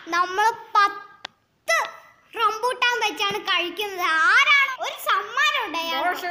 നമ്മൾ പത്ത് റംബൂട്ടാൻ വെച്ചാണ് കഴിക്കുന്നത് ആരാണ് ഒരു സമ്മാനം ഉണ്ട് അയാൾക്ക്.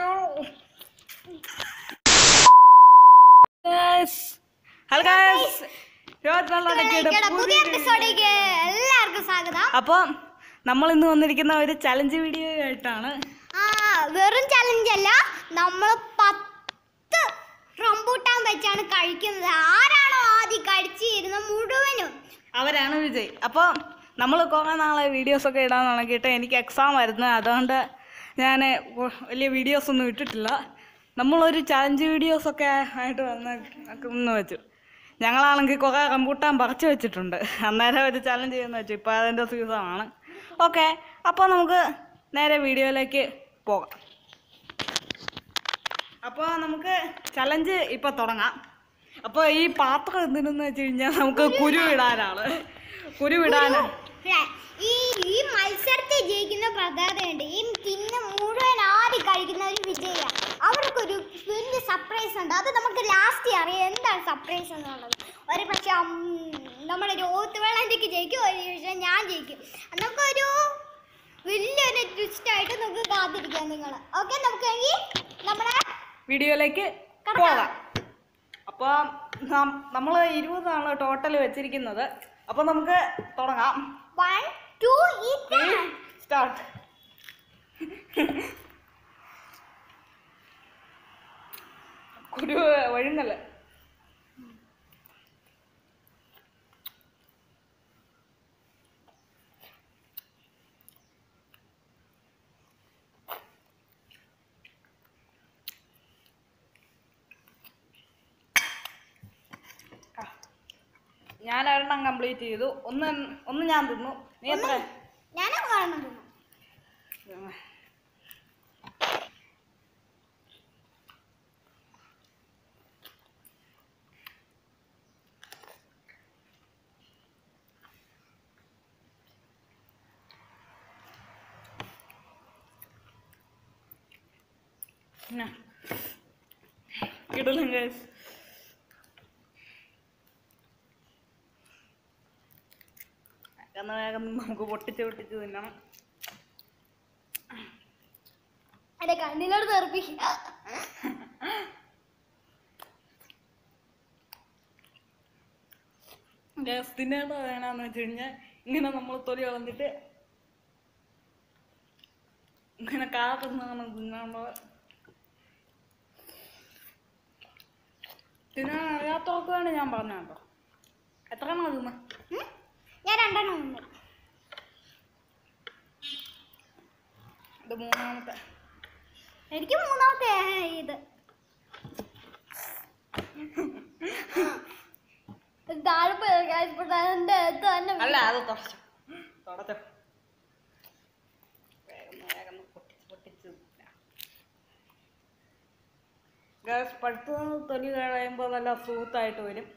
ഹലോ ഗൈസ് ഇവിടെ പുതിയ എപ്പിസോഡിലേക്ക് എല്ലാവർക്കും സ്വാഗതം അപ്പം നമ്മൾ ഇന്ന് വന്നിരിക്കുന്ന ഒരു ചലഞ്ച് വീഡിയോ ആയിട്ടാണ് ആ വെറും ചലഞ്ച് അല്ല നമ്മൾ പത്ത് റംബൂട്ടാൻ വെച്ചാണ് കഴിക്കുന്നത് ആരാണോ ആദ്യം കഴിച്ചിരുന്ന മുഴുവനും അവരാണ് വിജയ് അപ്പോൾ നമ്മൾ കുറേ നാളെ വീഡിയോസൊക്കെ ഇടാൻ തുടങ്ങിയിട്ട് എനിക്ക് എക്സാം ആയിരുന്നു അതുകൊണ്ട് ഞാൻ വലിയ വീഡിയോസ് ഒന്നും ഇട്ടിട്ടില്ല നമ്മളൊരു ചലഞ്ച് വീഡിയോസൊക്കെ ആയിട്ട് വന്ന് ഒന്ന് വെച്ചു ഞങ്ങളാണെങ്കിൽ കുറേ റംബൂട്ടാൻ പറിച്ചു വെച്ചിട്ടുണ്ട് അന്നേരം ഒരു ചലഞ്ച് ചെയ്യുന്ന വെച്ചു ഇപ്പോൾ അതിൻ്റെ സീസണാണ് ഓക്കെ അപ്പോൾ നമുക്ക് നേരെ വീഡിയോയിലേക്ക് പോകാം അപ്പോൾ നമുക്ക് ചലഞ്ച് ഇപ്പോൾ തുടങ്ങാം അപ്പോൾ ഈ പാത്രം എന്തിനെന്ന് വെച്ച് കഴിഞ്ഞാൽ നമുക്ക് കുരു ഇടാനാണ് കുരു ഇടാൻ ല്ലേ? ഈ ഈ മത്സരത്തിൽ ജയിക്കുന്ന പ്രധാനമുണ്ട് ഈ തിന്ന് മുഴുവൻ ആദ്യം കഴിക്കുന്നവർ വിജയ അവർക്കൊരു വലിയ സർപ്രൈസ് ഉണ്ട് അത് നമുക്ക് ലാസ്റ്റ് അറിയാം എന്താണ് സർപ്രൈസ് എന്നുള്ളത് ഒരു പക്ഷെ ഉം, നമ്മുടെ രോഹിത് വെള്ളാന്റിക്ക് ജയിക്കും ഒരു പക്ഷെ ഞാൻ ജയിക്കും നമുക്കൊരു വലിയൊരു ട്വിസ്റ്റ് ആയിട്ട് നമുക്ക് കാത്തിരിക്കാം നിങ്ങൾ ഓക്കെ നമുക്ക് എങ്കിൽ നമ്മുടെ വീഡിയോയിലേക്ക് പോകാം അപ്പോൾ നമ്മൾ ഇരുപതാണ് ടോട്ടൽ വെച്ചിരിക്കുന്നത് അപ്പോൾ നമുക്ക് തുടങ്ങാം വൺ ടു ഈ സ്റ്റാർട്ട് കുരു വഴുങ്ങല്ലേ ഞാൻ ഒരെണ്ണം കംപ്ലീറ്റ് ചെയ്തു ഒന്ന് ഒന്ന് ഞാൻ തിന്നു നീ എത്ര ഞാനും കാണുന്നു കിടലും ഗൈസ് വേഗം വേഗം നമുക്ക് പൊട്ടിച്ച് പൊട്ടിച്ച് തിന്നണം എന്റെ കണ്ണിനോട് തെറിപ്പിക്കുക ഗ്യാസ് തിന്നേണ്ടത് വേണമെന്ന് വെച്ച് കഴിഞ്ഞാൽ ഇങ്ങനെ നമ്മൾ തൊലി കളഞ്ഞിട്ട് ഇങ്ങനെ കാത്തുന്നതാണ് തിന്നാനുള്ളത് തിന്നാൻ അറിയാത്തവർക്കാണ് ഞാൻ പറഞ്ഞ കേട്ടോ എത്ര എണ്ണം തിന്ന ഉം? ഞാൻ രണ്ടെണ്ണം ഉണ്ട് ഇത് മൂന്നാമത്തെ എനിക്ക് മൂന്നാമത്തെ ഇത് താഴെ പോയി എന്റെ അടുത്ത് തന്നെ അല്ല അത് തുടച്ചു തുടച്ചോ വേഗം വേഗം പൊട്ടിച്ച് പൊട്ടിച്ച് ഗ്യാസ് പഴുത്ത് തൊലി കഴിയുമ്പോൾ നല്ല സ്മൂത്തായിട്ട് വരും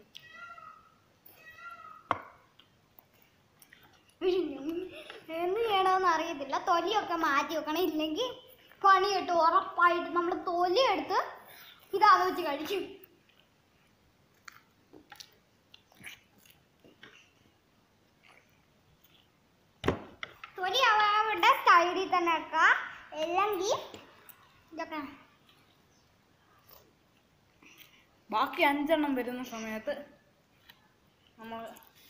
എന്ത് ചെയ്യണമെന്ന് അറിയത്തില്ല തൊലിയൊക്കെ മാറ്റി വെക്കണം ഇല്ലെങ്കിൽ പണി കിട്ടും ഉറപ്പായിട്ട് നമ്മൾ തൊലി എടുത്ത് ഇതാത് വെച്ച് കഴിക്കും തൊലി അവരുടെ സൈഡിൽ തന്നെ വെക്കാം അല്ലെങ്കിൽ ഇതൊക്കെ ബാക്കി അഞ്ചെണ്ണം വരുന്ന സമയത്ത് നമ്മൾ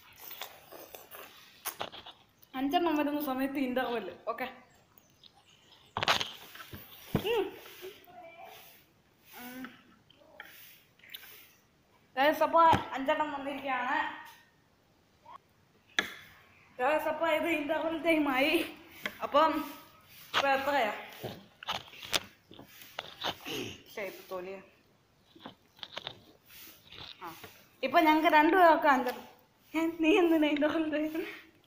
അഞ്ചെണ്ണം വരുന്ന സമയത്ത് ഇന്റർവെല് ഓക്കെ അപ്പോൾ അഞ്ചെണ്ണം വന്നിരിക്കുകയാണ് Guys, അപ്പോൾ ഇത് ഇന്റർവെൽ ടൈമായി അപ്പം ഇപ്പൊ എത്രയാ ശരി തൊലിയ ആ ഇപ്പൊ ഞങ്ങൾക്ക് രണ്ടുപേർക്ക് അഞ്ചെണ്ണം ഏ, നീ എന്തിനാ ഇന്റർവെൽ ടൈം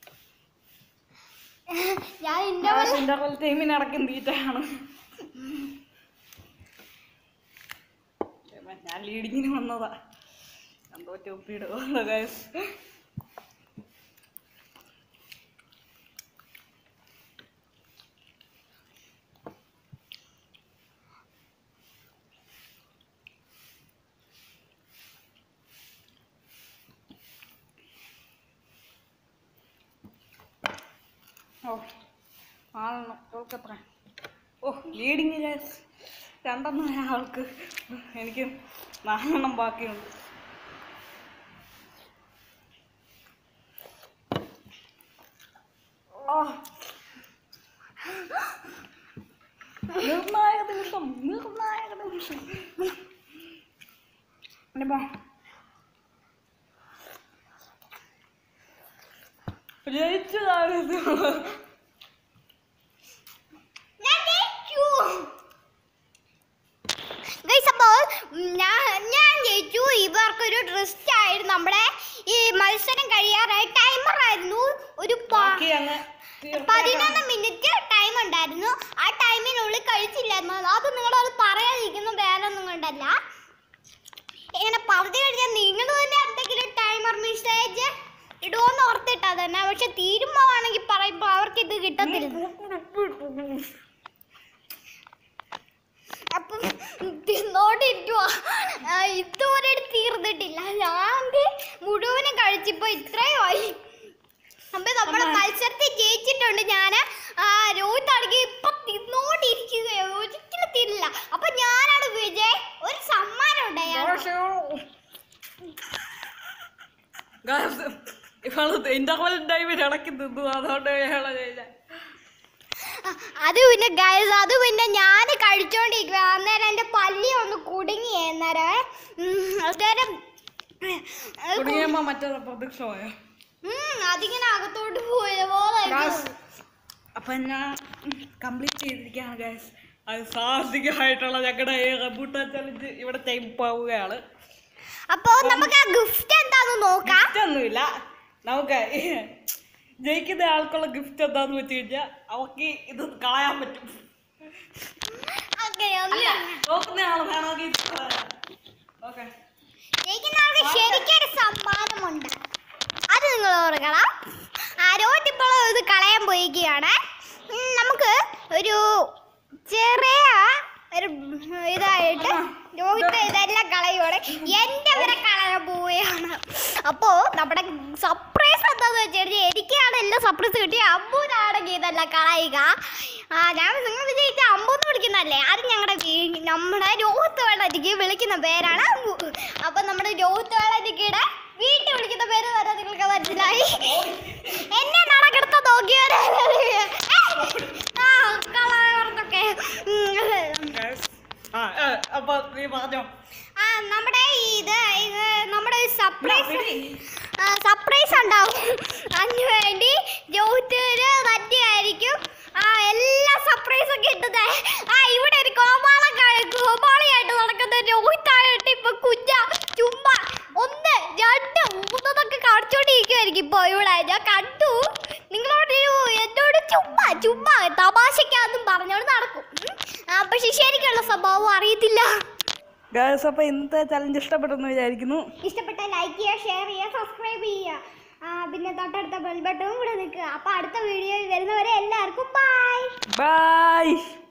ഞാൻ ഇന്ന ഇന്റർവെൽ ടൈമിനിടയ്ക്കും തീറ്റയാണ് ഞാൻ ലീഡിങ്ങിന് വന്നതാ എന്തോ ചൊപ്പിടുക ഗൈസ് ഓ ആളെണ്ണം ഓൾക്കെത്ര ഓ ലീഡിങ് ഗ്യാസ് രണ്ടെണ്ണം ആൾക്ക് എനിക്ക് നാലെണ്ണം ബാക്കിയുണ്ട് ഓ നിർണായക നിമിഷം നിർണായക നിമിഷം ഇനിയിപ്പോ ജയിച്ചതാണ് ഇത്. ഞാൻ ജയിച്ചു Guys, അപ്പോൾ ഞാൻ ഞാൻ ജയിച്ചു ഇവർക്കൊരു ട്രിസ്റ്റ് ആയിരുന്നു നമ്മുടെ ഈ മത്സരം കഴിയാറായി ടൈമർ ആയിരുന്നു ഒരു പ- ബാക്കി അങ്ങ് തീർത്തേക്കാം. പതിനൊന്ന് മിനിറ്റ് ടൈം ഉണ്ടായിരുന്നു ആ ടൈമിനുള്ളിൽ കഴിച്ചില്ലായിരുന്നു അത് നിങ്ങളത് പറയാതിരിക്കുന്നു വേറെ ഒന്നും കൊണ്ടല്ല ഇങ്ങനെ പറഞ്ഞു കഴിഞ്ഞാൽ നിങ്ങൾ തന്നെ എന്തെങ്കിലും ടൈമർ മെസ്സേജ് ഇടുമെന്ന് ഓർത്തിട്ടാ തന്നെ പക്ഷെ തീരുമാനമാണെങ്കിൽ പറയുമ്പോൾ അവർക്ക് ഇത് കിട്ടത്തില്ല അപ്പം തിന്നോണ്ടിരിക്കുവാ ആ, ഇതുവരെ തീർന്നിട്ടില്ല ഞാൻ ദേ മുഴുവനും കഴിച്ചിപ്പോ ഇത്രയുമായി അപ്പൊ നമ്മുടെ മത്സരത്തിൽ ജയിച്ചിട്ടുണ്ട് ഞാൻ രോഹിത് ആണെങ്കിൽ ഇപ്പൊ തിന്നോണ്ടിരിക്കുകയോ ഒരിക്കലും തിരില്ല അപ്പൊ ഞാനാണ് വിജയ് ഒരു സമ്മാനം ഉണ്ട് അയാൾക്ക് Guys, ഇവള് ഇന്റർവെൽ ടൈമിൽ ഇടയ്ക്ക് തിന്നു അതുകൊണ്ട് ഇയാളെ ജയിച്ച അത് പിന്നെ ഗൈസ് അത് പിന്നെ ഞാൻ കഴിച്ചോണ്ടിരിക്കുക അന്നേരം എന്റെ പല്ലി ഒന്ന് കുടുങ്ങി അന്നേരം ഉം, അന്നേരം കുടുങ്ങിയപ്പോ മറ്റേ പ്രത്യക്ഷമായോ ഉം, അതിങ്ങനെ അകത്തോട്ട് പോയ പോലെ Guys, അപ്പൊ ഞാൻ കംപ്ലീറ്റ് ചെയ്തിരിക്കുകയാണ് ഗൈസ് അത് സാഹസികമായിട്ടുള്ള ഞങ്ങളുടെ റബൂട്ട ചലഞ്ച് ഇവിടെ പോവുകയാണ് അപ്പൊ നമുക്ക് ആ ഗിഫ്റ്റ് എന്താന്ന് നോക്കാം ഗിഫ്റ്റ് ഒന്നുമില്ല നമുക്ക് ജയിക്കുന്ന ആൾക്കുള്ള ഗിഫ്റ്റ് എന്താന്ന് വെച്ച് കഴിഞ്ഞാൽ അവർക്ക് ഇത് കളയാൻ പറ്റും ഓക്കെ ഒന്ന് നോക്കുന്ന ആൾ വേണമെങ്കിൽ ഇത് കളയാം ഓക്കെ ജയിക്കുന്ന ആൾക്ക് ശരിക്കൊരു സമ്മാനമുണ്ട് അത് നിങ്ങൾ ഓർക്കണം ആരോട്ട് ഇപ്പോൾ ഇത് കളയാൻ പോയിരിക്കുകയാണ് ഉം, നമുക്ക് ഒരു ചെറിയ ഒരു ഇതായിട്ട് രോഹിത് ഇതെല്ലാം കളയുവാണ് എൻ്റെ വരെ കളയാൻ പോവുകയാണ് അപ്പോൾ നമ്മുടെ സർപ്രൈസ് എന്താന്ന് വെച്ച് കഴിഞ്ഞാൽ എനിക്കാണ് എല്ലാം സർപ്രൈസ് കിട്ടി അമ്പൂനാണെങ്കിൽ ഇതെല്ലാം കളയുക ആ ഞാൻ നിങ്ങൾ വിജയിച്ച അമ്പൂന്ന് വിളിക്കുന്നതല്ലേ അത് ഞങ്ങളുടെ വീ- നമ്മുടെ രോഹിത് വെള്ളരിക്ക് വിളിക്കുന്ന പേരാണ് അമ്പു അപ്പം നമ്മുടെ രോഹിത് വെള്ളരിക്കയുടെ വീട്ടിൽ വിളിക്കുന്ന പേര് വരെ നിങ്ങൾക്ക് മനസ്സിലായി എന്നെ നടക്കെടുത്ത നോക്കിയാലേ ആ കളവർക്കൊക്കെ ആ ആ, അപ്പൊ നീ പറഞ്ഞോ ആ നമ്മുടെ ഇത് ഇത് നമ്മുടെ ഒരു സർപ്രൈസ് പിടി. സർപ്രൈസ് ഉണ്ടാവും അതിന് വേണ്ടി ജ്യോതിര് തന്നെയായിരിക്കും ആ എല്ലാ സർപ്രൈസും കിട്ടുന്നത് ആ ഇവിടെ ഒരു കോമാളം ക- കോമാളിയായിട്ട് നടക്കുന്ന രോഹിത്തായിട്ട് ഇപ്പൊ കുഞ്ഞ ചുമ്മാ ഒന്ന് രണ്ട് മൂന്നതൊക്കെ കാണിച്ചോണ്ടിരിക്കുമായിരിക്കും ഇപ്പൊ ഇവിടെ ഞാൻ കണ്ടു നിങ്ങളോട് ഒരു- എന്നോട് ചുമ്മാ ചുമ്മാ തമാശക്കാന്നും പറഞ്ഞോണ്ട് നടക്കും ഉം. ആ, പക്ഷെ ശരിക്കുള്ള സ്വഭാവം അറിയത്തില്ല ഗായ്സ് അപ്പൊ ഇന്നത്തെ ചലഞ്ച് ഇഷ്ടപ്പെട്ടെന്ന് വിചാരിക്കുന്നു ഇഷ്ടപ്പെട്ട ലൈക്ക് ചെയ്യുക ഷെയർ ചെയ്യുക സബ്സ്ക്രൈബ് ചെയ്യുക ആ, പിന്നെ തൊട്ടടുത്ത ബെൽ ബട്ടണും കൂടെ നിൽക്കുക അപ്പോൾ അടുത്ത വീഡിയോയിൽ വരുന്നവരെ എല്ലാവർക്കും ബൈ ബൈ